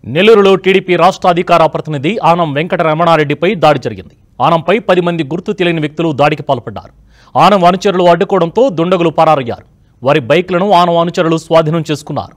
నెల్లూరులో టీడీపీ రాష్ట్ర అధికార ప్రతినిధి ఆనం వెంకట రమణారెడ్డిపై దాడి జరిగింది ఆనంపై పది మంది గుర్తు తెలియని వ్యక్తులు దాడికి పాల్పడ్డారు ఆనం అనుచరులు అడ్డుకోవడంతో దుండగులు పరారయ్యారు వారి బైక్లను ఆనం అనుచరులు స్వాధీనం చేసుకున్నారు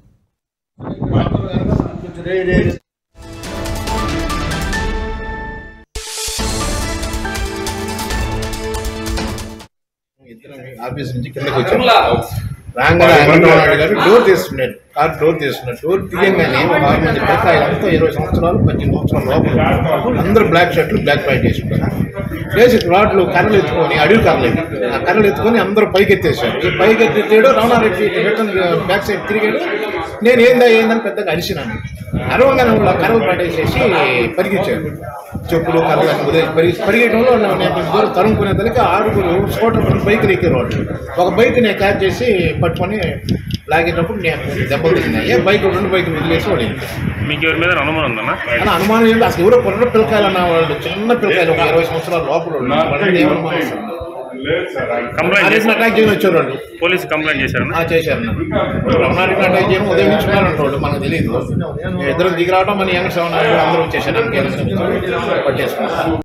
ఇద్దరం ఆఫీస్ నుంచి కిందకి వచ్చాము రాగానే వెంకటరామనాయుడు గారు డోర్ తీస్తున్నాడు కార్ డోర్ తీస్తున్నాడు డోర్ తీయంగానే ఒక ఆరు మంది పిల్లకాయలు అంతా ఇరవై సంవత్సరాలు పద్దెనిమిది సంవత్సరాల లోపల అందరూ బ్లాక్ షర్ట్లు బ్లాక్ ప్యాంట్ వేసుకుంటారు వేసి రాడ్లు కర్రలు ఎత్తుకొని అడవి కర్రలు ఇవి. ఆ కర్రలు ఎత్తుకొని అందరూ పైకి ఎత్తేసారు ఈ పైకి ఎత్తేసాడు రమణారెడ్డి రిటర్న్ బ్యాక్ సైడ్ తిరిగాడు నేను ఏందా ఏందని పెద్దగా అరిసినాను అరవగానే వాళ్ళు ఆ కర్రలు పట్టేసేసి పరిగెత్తారు చెప్పులు కర్రలు అన్ని వదిలేసి పరిగి పరిగెట్టడంలో నేను నేను దూరం తరుముకునే దానికి ఆరుగురు స్కూటర్ పైన బైక్ ఎక్కారు వాళ్ళు ఒక బైక్ నేను క్యాచ్ చేసి పట్టుకొని లాగేటప్పుడు నేను దెబ్బలు తిన్నాయి బైక్ రెండు బైకులు వదిలేసి వాడు వెళ్ళిపోయాడు. మీకు ఎవరి మీద అనుమానం ఉందన్నా కానీ అనుమానం ఏంటి అసలు ఎవరో కుర్ర పిల్లకాయలు అన్న వాళ్ళు చిన్న పిల్లకాయలు ఒక ఇరవై సంవత్సరాల లోపల వాళ్ళు. వాళ్ళని ఏమనుమానం అసలు? కంప్లైంట్ ఆరేసిన చేశారు అటాక్ చేయని వచ్చారు వాళ్ళు పోలీసు కంప్లైంట్ చేశారన్నా ఆ, చేశారు రమణారెడ్డి అటాక్ చేయడం ఉదయం నుంచి ఉన్నారంట వాళ్ళు మనకు తెలియదు ఇద్దరు దిగి రావడం మన యంగ్ సెవెన్ అందరూ వచ్చేసారు అందుకే పట్టేసుకున్నారు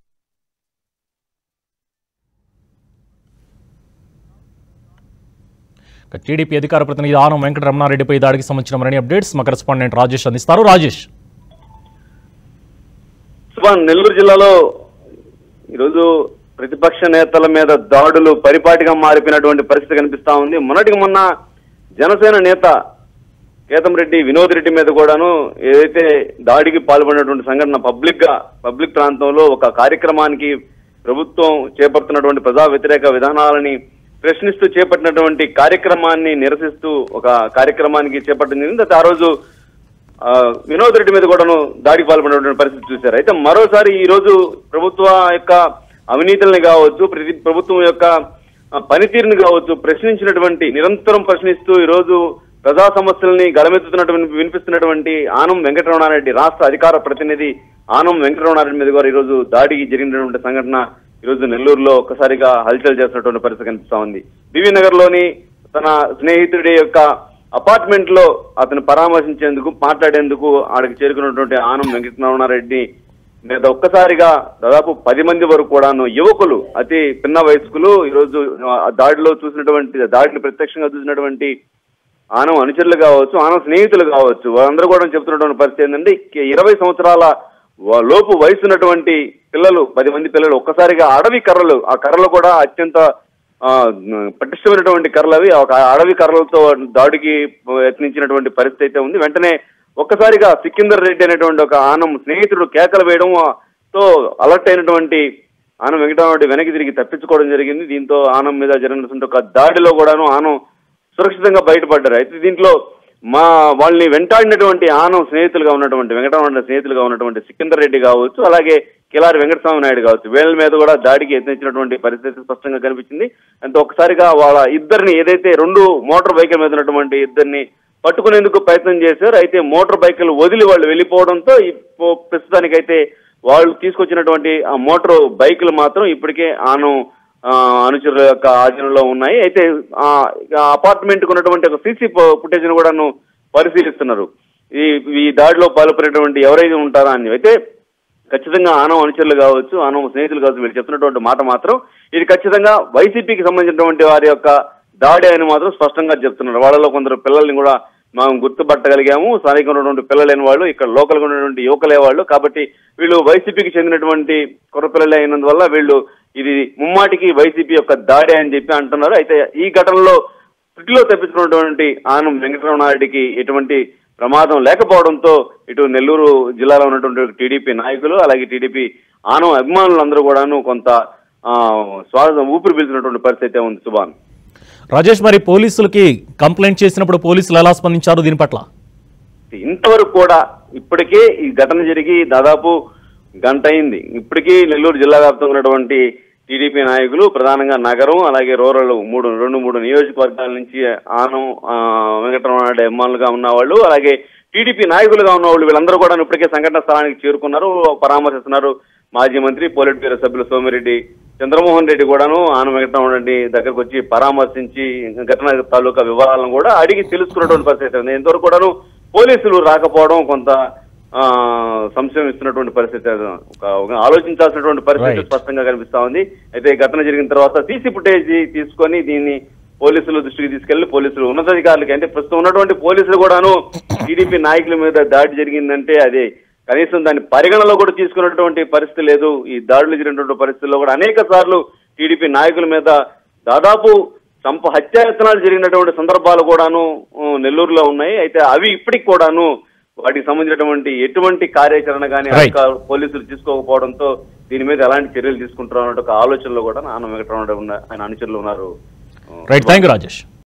ఇక టీడీపీ అధికార ప్రతినిధి ఆనం వెంకట రమణారెడ్డిపై దాడికి సంబంధించిన మరిన్ని అప్డేట్స్ మా కరెస్పాండెంట్ రాజేష్ అందిస్తారు రాజేష్ సుభాన్ నెల్లూరు జిల్లాలో ఈరోజు ప్రతిపక్ష నేతల మీద దాడులు పరిపాటిగా మారిపోయినటువంటి పరిస్థితి కనిపిస్తా ఉంది మొన్నటికి మొన్న జనసేన నేత కేతం రెడ్డి వినోద్ రెడ్డి మీద కూడాను ఏదైతే దాడికి పాల్పడినటువంటి సంఘటన పబ్లిక్ గా పబ్లిక్ ప్రాంతంలో ఒక కార్యక్రమానికి ప్రభుత్వం చేపడుతున్నటువంటి ప్రజా వ్యతిరేక విధానాలని ప్రశ్నిస్తూ చేపట్టినటువంటి కార్యక్రమాన్ని నిరసిస్తూ ఒక కార్యక్రమానికి చేపట్టడం జరిగింది అయితే ఆ రోజు ఆ, వినోద్ రెడ్డి మీద కూడాను దాడికి పాల్పడినటువంటి పరిస్థితి చూశారు అయితే మరోసారి ఈ రోజు ప్రభుత్వ యొక్క అవినీతుల్ని కావచ్చు ప్రతి ప్రభుత్వం యొక్క ఆ, పనితీరుని కావచ్చు ప్రశ్నించినటువంటి నిరంతరం ప్రశ్నిస్తూ ఈ రోజు ప్రజా సమస్యల్ని గలమెత్తుతున్నటువంటి వినిపిస్తున్నటువంటి ఆనం వెంకటరమణారెడ్డి రాష్ట్ర అధికార ప్రతినిధి ఆనం వెంకటరమణారెడ్డి మీద కూడా ఈ రోజు దాడికి జరిగినటువంటి సంఘటన ఈ రోజు నెల్లూరులో ఒక్కసారిగా హల్చల్ చేస్తున్నటువంటి పరిస్థితి కనిపిస్తా ఉంది బీవీ నగర్ లోని తన స్నేహితుడి యొక్క అపార్ట్మెంట్ లో అతను పరామర్శించేందుకు మాట్లాడేందుకు ఆడికి చేరుకున్నటువంటి ఆనం వెంకటరమణారెడ్డి మీద ఒక్కసారిగా దాదాపు పది మంది వరకు కూడాను యువకులు అతి పిన్న వయస్కులు ఈరోజు ఆ దాడిలో చూసినటువంటి దాడిని ప్రత్యక్షంగా చూసినటువంటి ఆనం అనుచరులు కావచ్చు ఆనం స్నేహితులు కావచ్చు వాళ్ళందరూ కూడా చెప్తున్నటువంటి పరిస్థితి ఏంటంటే ఇరవై సంవత్సరాల వ- లోపు వయసు ఉన్నటువంటి పిల్లలు పది మంది పిల్లలు ఒక్కసారిగా అడవి కర్రలు ఆ కర్రలు కూడా అత్యంత ఆ, పటిష్టమైనటువంటి కర్రలు అవి ఒక అడవి కర్రలతో దాడికి యత్నించినటువంటి పరిస్థితి అయితే ఉంది వెంటనే ఒక్కసారిగా సికిందర్ రెడ్డి అనేటువంటి ఒక ఆనం స్నేహితుడు కేకలు వేయడం ఆ, తో అలర్ట్ అయినటువంటి ఆనం వెంకటరామరెడ్డి వెనక్కి తిరిగి తప్పించుకోవడం జరిగింది దీంతో ఆనం మీద జరిగినటువంటి ఒక దాడిలో కూడాను ఆనం సురక్షితంగా బయటపడ్డారు అయితే దీంట్లో మా వాళ్ళని వెంటాడినటువంటి ఆనం స్నేహితులుగా ఉన్నటువంటి వెంకటరమణ స్నేహితులుగా ఉన్నటువంటి సికిందర్ రెడ్డి కావచ్చు అలాగే కిలారి వెంకటస్వామి నాయుడు కావచ్చు వీళ్ళ మీద కూడా దాడికి యత్నించినటువంటి పరిస్థితి స్పష్టంగా కనిపించింది అంత ఒకసారిగా వాళ్ళ ఇద్దరిని ఏదైతే రెండు మోటార్ బైకుల మీద ఉన్నటువంటి ఇద్దరిని పట్టుకునేందుకు ప్రయత్నం చేశారు అయితే మోటార్ బైకులు వదిలి వాళ్ళు వెళ్ళిపోవడంతో ఇప్పుడు ప్రస్తుతానికైతే వాళ్ళు తీసుకొచ్చినటువంటి ఆ మోటార్ బైకులు మాత్రం ఇప్పటికే ఆనం ఆ, అనుచరుల యొక్క ఆధీనంలో ఉన్నాయి అయితే ఆ అపార్ట్మెంట్ కు ఉన్నటువంటి ఒక సీసీ ఫుటేజ్ ను కూడాను పరిశీలిస్తున్నారు ఈ ఈ దాడిలో పాల్పడినటువంటి ఎవరైతే ఉంటారా అని అయితే ఖచ్చితంగా ఆనం అనుచరులు కావచ్చు ఆనం స్నేహితులు కావచ్చు వీళ్ళు చెప్తున్నటువంటి మాట మాత్రం ఇది ఖచ్చితంగా వైసీపీకి సంబంధించినటువంటి వారి యొక్క దాడి అని మాత్రం స్పష్టంగా చెప్తున్నారు వాళ్ళలో కొందరు పిల్లల్ని కూడా మనం గుర్తుపట్టగలిగాము స్థానికంగా ఉన్నటువంటి పిల్లలైన వాళ్ళు ఇక్కడ లోకల్గా ఉన్నటువంటి యువకులే వాళ్ళు కాబట్టి వీళ్ళు వైసీపీకి చెందినటువంటి కుర్రపిల్లలే అయినందువల్ల వీళ్ళు ఇది ముమ్మాటికి వైసీపీ యొక్క దాడి అని చెప్పి అంటున్నారు అయితే ఈ ఘటనలో త్రుటిలో తప్పించుకున్నటువంటి ఆనం వెంకటరమణారెడ్డికి ఎటువంటి ప్రమాదం లేకపోవడంతో ఇటు నెల్లూరు జిల్లాలో ఉన్నటువంటి టీడీపీ నాయకులు అలాగే టీడీపీ ఆనం అభిమానులందరూ కూడాను కొంత ఆ, శ్వాస ఊపిరి పీల్చినటువంటి పరిస్థితి అయితే ఉంది సుభాన్ రాజేష్ మరి పోలీసులకి కంప్లైంట్ చేసినప్పుడు పోలీసులు ఎలా స్పందించారు దీని పట్ల ఇంతవరకు కూడా ఇప్పటికే ఈ ఘటన జరిగి దాదాపు గంట అయింది ఇప్పటికీ నెల్లూరు జిల్లా వ్యాప్తంగా ఉన్నటువంటి టీడీపీ నాయకులు ప్రధానంగా నగరం అలాగే రూరల్ మూడు రెండు మూడు నియోజకవర్గాల నుంచి ఆనం ఆ, వెంకటరమణ అభిమానులుగా ఉన్నవాళ్ళు అలాగే టీడీపీ నాయకులుగా ఉన్నవాళ్ళు వీళ్ళందరూ కూడా ఇప్పటికే సంఘటన స్థలానికి చేరుకున్నారు పరామర్శిస్తున్నారు మాజీ మంత్రి పోలిట్ బ్యూరో సభ్యులు సోమిరెడ్డి చంద్రమోహన్ రెడ్డి కూడాను ఆనం వెంకటరమణ రెడ్డి దగ్గరకు వచ్చి పరామర్శించి ఘటన తాలూకా వివరాలను కూడా అడిగి తెలుసుకున్నటువంటి పరిస్థితి ఉంది ఇంతవరకు కూడాను పోలీసులు రాకపోవడం కొంత ఆ, సంశయం ఇస్తున్నటువంటి పరిస్థితి అది ఒక ఒక ఆలోచించాల్సినటువంటి పరిస్థితి Right. స్పష్టంగా కనిపిస్తా ఉంది అయితే ఘటన జరిగిన తర్వాత సీసీ ఫుటేజ్ తీసుకొని దీన్ని పోలీసులు దృష్టికి తీసుకెళ్లి పోలీసులు ఉన్నతాధికారులకి అంటే ప్రస్తుతం ఉన్నటువంటి పోలీసులు కూడాను టీడీపీ నాయకుల మీద దాడి జరిగిందంటే అది కనీసం దాన్ని పరిగణలో కూడా తీసుకున్నటువంటి పరిస్థితి లేదు ఈ దాడులు జరిగినటువంటి పరిస్థితుల్లో కూడా అనేక సార్లు టీడీపీ నాయకుల మీద దాదాపు చంప హత్యాయత్నాలు జరిగినటువంటి సందర్భాలు కూడాను ఉ, నెల్లూరులో ఉన్నాయి అయితే అవి ఇప్పటికి కూడాను వాటికి సంబంధించినటువంటి ఎటువంటి కార్యాచరణ కానీ Right. పోలీసులు తీసుకోకపోవడంతో దీని మీద ఎలాంటి చర్యలు తీసుకుంటారు అన్నట్టు ఒక ఆలోచనలో కూడా ఆనం వెంకటరమణ ఉన్న ఆయన అనుచరులు ఉన్నారు రైట్ థ్యాంక్ యూ రాజేష్